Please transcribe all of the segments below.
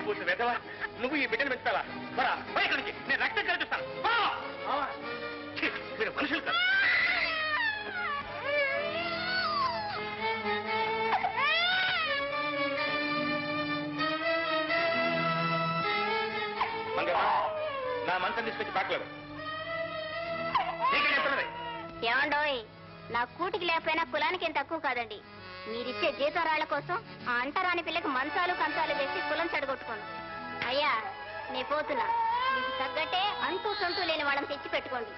పూసిన వెదవా నువ్వు ఈ బిడ్డను పెంచుతావా మరా పోయి ఇక్కడి నుంచి నేను రక్తం కనిపిస్తాను పో! ఛీ, మీరు మనుషులు కాదు మంగమ్మ నా మంచం తీసుకొచ్చి పాకలేవు నీకే చెప్తున్నది ఏమండోయ్ నా కూటికి లేకపోయినా కులానికి ఏం తక్కువ కాదండి మీరిచ్చే జీతం రాళ్ల కోసం ఆ అంటరాని పిల్లకి మంచాలు కంచాలు వేసి కులం చెడగొట్టుకోను అయ్యా నే పోతున్నా మీకు తగ్గట్టే అంటూ సొంతూ లేని వాళ్ళని తెచ్చి పెట్టుకోండి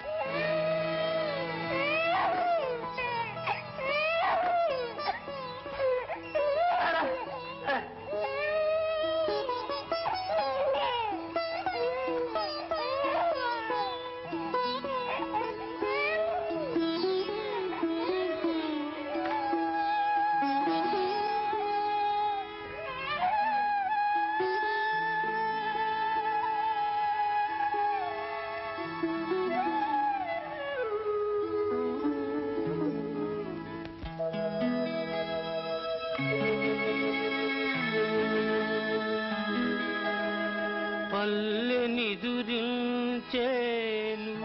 పల్లెనిదురించేను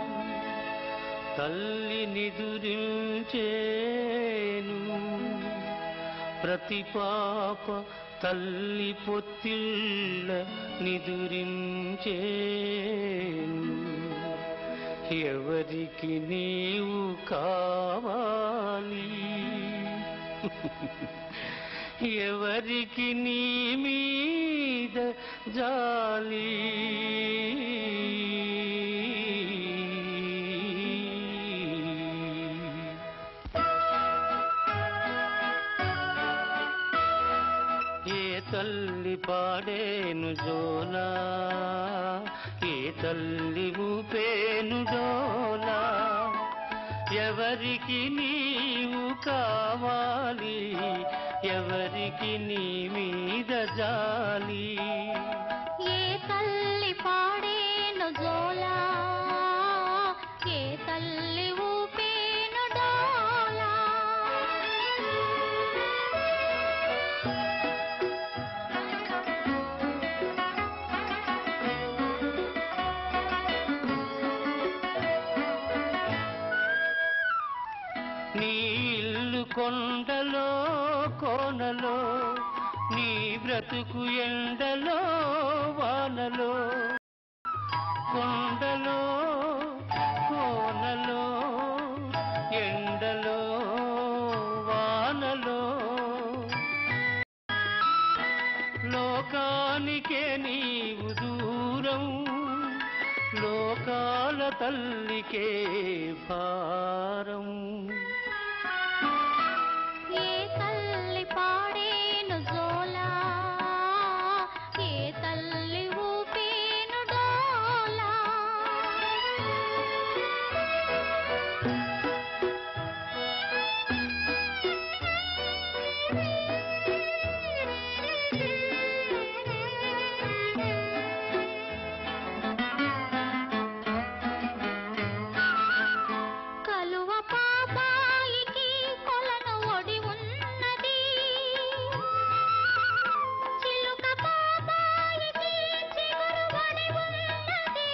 తల్లి నిదురించేను ప్రతి పాప తల్లి పొత్తిళ్ళ నిదురించేను ఎవరికి నీవు కావాలి ఎవరికి నీ మీద జాలి ఏ తల్లి పాడేను జోలా ఏ తల్లి ఊపేను డోలా ఎవరికి నీవు కావాలి ఎవరికి నీ మీద జాలి ఏ తల్లి పాడేను జోలా ఏ తల్లి ఊపేను డోలా నీ ఇల్లు కొండలో కోనలో నీ బ్రతుకు ఎండలో వానలో కొండలో కోనలో ఎండలో వానలో లోకానికే నీవు దూరం లోకాల తల్లికే భారం ఏ తల్లి పాడేను జోలా ఏ తల్లి ఊపేను డోలా కలువ పాపాయికి కొలను ఒడి ఉన్నది చిలుక పాపాయికి చిగురు ఒడి ఉన్నది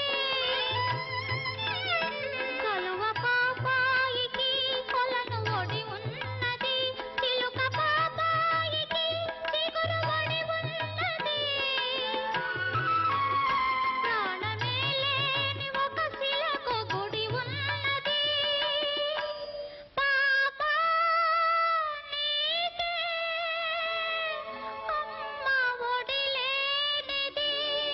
కలువ పాపాయికి కొలను ఒడి ఉన్నది చిలుక పాపాయికి చిగురు ఒడి ఉన్నది ప్రాణమే లేని ఒక శిలకు గుడి ఉన్నది పాపా నీకే అమ్మ ఒడి లేనిది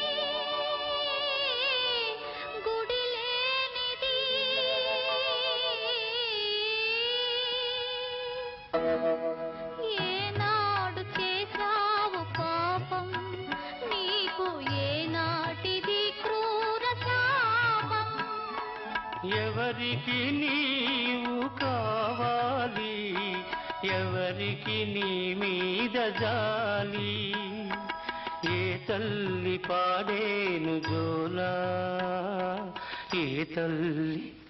గుడి లేనిది ఏనాడు చేశావు పాపం నీకు ఏనాటిది క్రూర శాపం ఎవరికి నీవు కావాలి ఎవరికి నీ మీద జాలి ఏ తల్లి పాడేను జోలా ఏ తల్లి